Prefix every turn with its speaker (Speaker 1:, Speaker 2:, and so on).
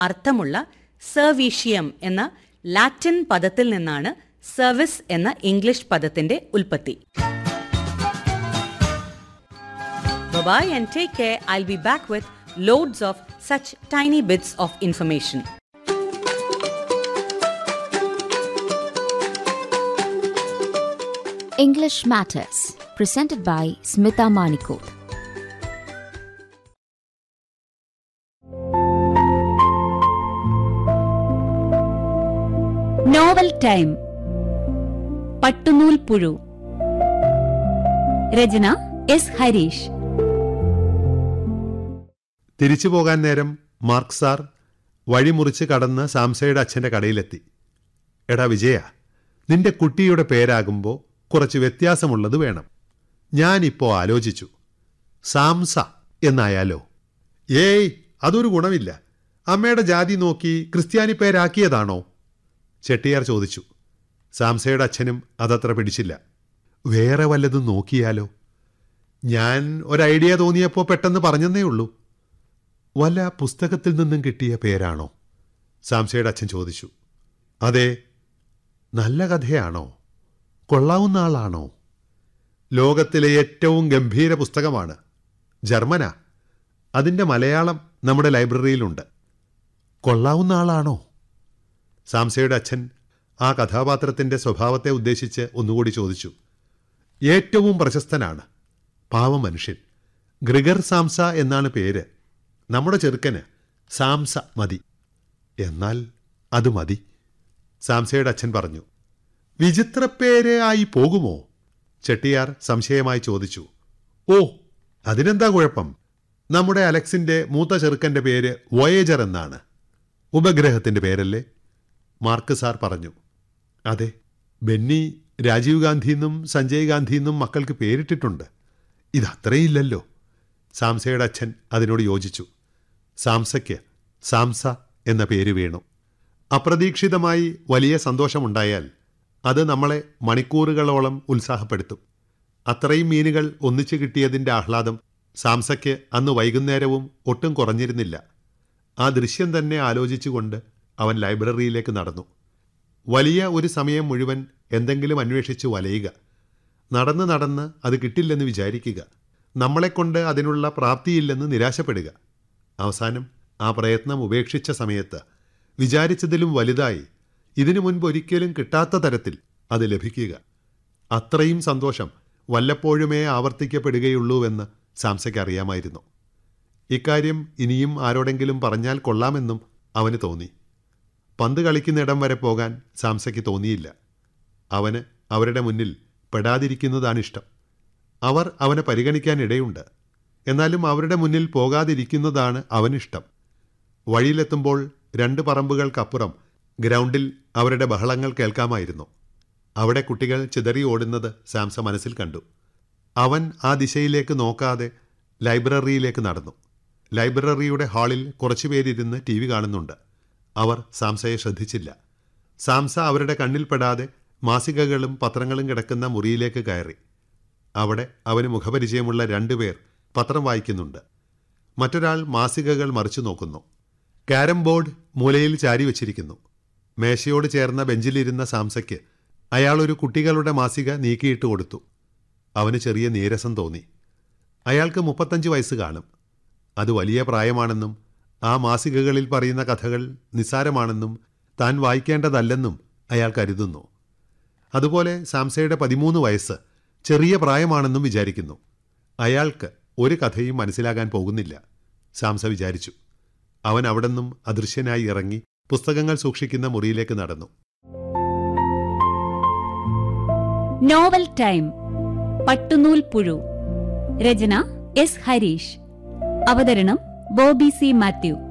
Speaker 1: അർത്ഥമുള്ള സെർവീഷ്യം എന്ന ലാറ്റിൻ പദത്തിൽ നിന്നാണ് സർവീസ് എന്ന ഇംഗ്ലീഷ് പദത്തിന്റെ ഉൽപ്പത്തി Bye and take care. I'll be back with loads of such tiny bits of information.
Speaker 2: English Matters, presented by Smita Manikot.
Speaker 3: Novel time Pattunool Puzhu Rachana S Harish
Speaker 4: തിരിച്ചു പോകാൻ നേരം മാർക്ക് സാർ വഴിമുറിച്ച് കടന്ന് സാംസയുടെ അച്ഛൻ്റെ കടയിലെത്തി എടാ വിജയ നിന്റെ കുട്ടിയുടെ പേരാകുമ്പോൾ കുറച്ച് വ്യത്യാസമുള്ളത് വേണം ഞാനിപ്പോൾ ആലോചിച്ചു സാംസ എന്നായാലോ ഏയ് അതൊരു ഗുണമില്ല അമ്മയുടെ ജാതി നോക്കി ക്രിസ്ത്യാനി പേരാക്കിയതാണോ ചെട്ടിയാർ ചോദിച്ചു സാംസയുടെ അച്ഛനും അതത്ര പിടിച്ചില്ല വേറെ വല്ലതും നോക്കിയാലോ ഞാൻ ഒരു ഐഡിയ തോന്നിയപ്പോൾ പെട്ടെന്ന് പറഞ്ഞെന്നേ ഉള്ളൂ വല്ല പുസ്തകത്തിൽ നിന്നും കിട്ടിയ പേരാണോ സാംസയുടെ അച്ഛൻ ചോദിച്ചു അതെ നല്ല കഥയാണോ കൊള്ളാവുന്ന ആളാണോ ലോകത്തിലെ ഏറ്റവും ഗംഭീര പുസ്തകമാണ് ജർമ്മന അതിൻ്റെ മലയാളം നമ്മുടെ ലൈബ്രറിയിലുണ്ട് കൊള്ളാവുന്ന ആളാണോ സാംസയുടെ അച്ഛൻ ആ കഥാപാത്രത്തിൻ്റെ സ്വഭാവത്തെ ഉദ്ദേശിച്ച് ഒന്നുകൂടി ചോദിച്ചു ഏറ്റവും പ്രശസ്തനാണ് പാവ മനുഷ്യൻ ഗ്രിഗർ സാംസ എന്നാണ് പേര് നമ്മുടെ ചെറുക്കന് സാംസ മതി എന്നാൽ അത് മതി സാംസയുടെ അച്ഛൻ പറഞ്ഞു വിചിത്രപ്പേര് ആയി പോകുമോ ചെട്ടിയാർ സംശയമായി ചോദിച്ചു ഓ അതിനെന്താ കുഴപ്പം നമ്മുടെ അലക്സിന്റെ മൂത്ത ചെറുക്കന്റെ പേര് വോയേജർ എന്നാണ് ഉപഗ്രഹത്തിന്റെ പേരല്ലേ മാർക്ക് സാർ പറഞ്ഞു അതെ ബെന്നി രാജീവ് ഗാന്ധിന്നും സഞ്ജയ് ഗാന്ധിന്നും മക്കൾക്ക് പേരിട്ടിട്ടുണ്ട് ഇതത്രയില്ലല്ലോ സാംസയുടെ അച്ഛൻ അതിനോട് യോജിച്ചു സാംസയ്ക്ക് സാംസ എന്ന പേര് വീണു അപ്രതീക്ഷിതമായി വലിയ സന്തോഷമുണ്ടായാൽ അത് നമ്മളെ മണിക്കൂറുകളോളം ഉത്സാഹപ്പെടുത്തും അത്രയും മീനുകൾ ഒന്നിച്ചു കിട്ടിയതിൻ്റെ ആഹ്ലാദം സാംസയ്ക്ക് അന്ന് വൈകുന്നേരവും ഒട്ടും കുറഞ്ഞിരുന്നില്ല ആ ദൃശ്യം തന്നെ ആലോചിച്ചുകൊണ്ട് അവൻ ലൈബ്രറിയിലേക്ക് നടന്നു വലിയ ഒരു സമയം മുഴുവൻ എന്തെങ്കിലും അന്വേഷിച്ച് വലയുക നടന്ന് നടന്ന് അത് കിട്ടില്ലെന്ന് വിചാരിക്കുക നമ്മളെക്കൊണ്ട് അതിനുള്ള പ്രാപ്തിയില്ലെന്ന് നിരാശപ്പെടുക അവസാനം ആ പ്രയത്നം ഉപേക്ഷിച്ച സമയത്ത് വിചാരിച്ചതിലും വലുതായി ഇതിനു മുൻപ് ഒരിക്കലും കിട്ടാത്ത തരത്തിൽ അത് ലഭിക്കുക അത്രയും സന്തോഷം വല്ലപ്പോഴുമേ ആവർത്തിക്കപ്പെടുകയുള്ളൂവെന്ന് സാംസയ്ക്ക് അറിയാമായിരുന്നു ഇക്കാര്യം ഇനിയും ആരോടെങ്കിലും പറഞ്ഞാൽ കൊള്ളാമെന്നും അവന് തോന്നി പന്ത് കളിക്കുന്നിടം വരെ പോകാൻ സാംസയ്ക്ക് തോന്നിയില്ല അവന് അവരുടെ മുന്നിൽ പെടാതിരിക്കുന്നതാണിഷ്ടം അവർ അവനെ പരിഗണിക്കാൻ ഇടയുണ്ട് എന്നാലും അവരുടെ മുന്നിൽ പോകാതിരിക്കുന്നതാണ് അവനിഷ്ടം വഴിയിലെത്തുമ്പോൾ രണ്ട് പറമ്പുകൾക്കപ്പുറം ഗ്രൗണ്ടിൽ അവരുടെ ബഹളങ്ങൾ കേൾക്കാമായിരുന്നു അവിടെ കുട്ടികൾ ചിതറി ഓടുന്നത് സാംസ മനസ്സിൽ കണ്ടു അവൻ ആ ദിശയിലേക്ക് നോക്കാതെ ലൈബ്രറിയിലേക്ക് നടന്നു ലൈബ്രറിയുടെ ഹാളിൽ കുറച്ചുപേരിരുന്ന് ടി വി കാണുന്നുണ്ട് അവർ സാംസയെ ശ്രദ്ധിച്ചില്ല സാംസ അവരുടെ കണ്ണിൽപ്പെടാതെ മാസികകളും പത്രങ്ങളും കിടക്കുന്ന മുറിയിലേക്ക് കയറി അവിടെ അവന് മുഖപരിചയമുള്ള രണ്ടുപേർ പത്രം വായിക്കുന്നുണ്ട് മറ്റൊരാൾ മാസികകൾ മറിച്ചു നോക്കുന്നു കാരം ബോർഡ് മൂലയിൽ ചാരി വച്ചിരിക്കുന്നു മേശയോട് ചേർന്ന ബെഞ്ചിലിരുന്ന സാംസയ്ക്ക് അയാൾ ഒരു കുട്ടികളുടെ മാസിക നീക്കിയിട്ട് കൊടുത്തു അവന് ചെറിയ നീരസം തോന്നി അയാൾക്ക് മുപ്പത്തഞ്ച് വയസ്സ് കാണും അത് വലിയ പ്രായമാണെന്നും ആ മാസികകളിൽ പറയുന്ന കഥകൾ നിസ്സാരമാണെന്നും താൻ വായിക്കേണ്ടതല്ലെന്നും അയാൾ കരുതുന്നു അതുപോലെ സാംസയുടെ പതിമൂന്ന് വയസ്സ് ചെറിയ പ്രായമാണെന്നും വിചാരിക്കുന്നു അയാൾക്ക് ഒരു കഥയും മനസ്സിലാകാൻ പോകുന്നില്ല സാംസ വിചാരിച്ചു അവൻ അവിടെന്നും അദൃശ്യനായി ഇറങ്ങി പുസ്തകങ്ങൾ സൂക്ഷിക്കുന്ന മുറിയിലേക്ക് നടന്നു
Speaker 3: നോവൽ ടൈം പട്ടുനൂൽ പുഴു രചന എസ് ഹരീഷ് അവതരണം ബോബി സി മാത്യു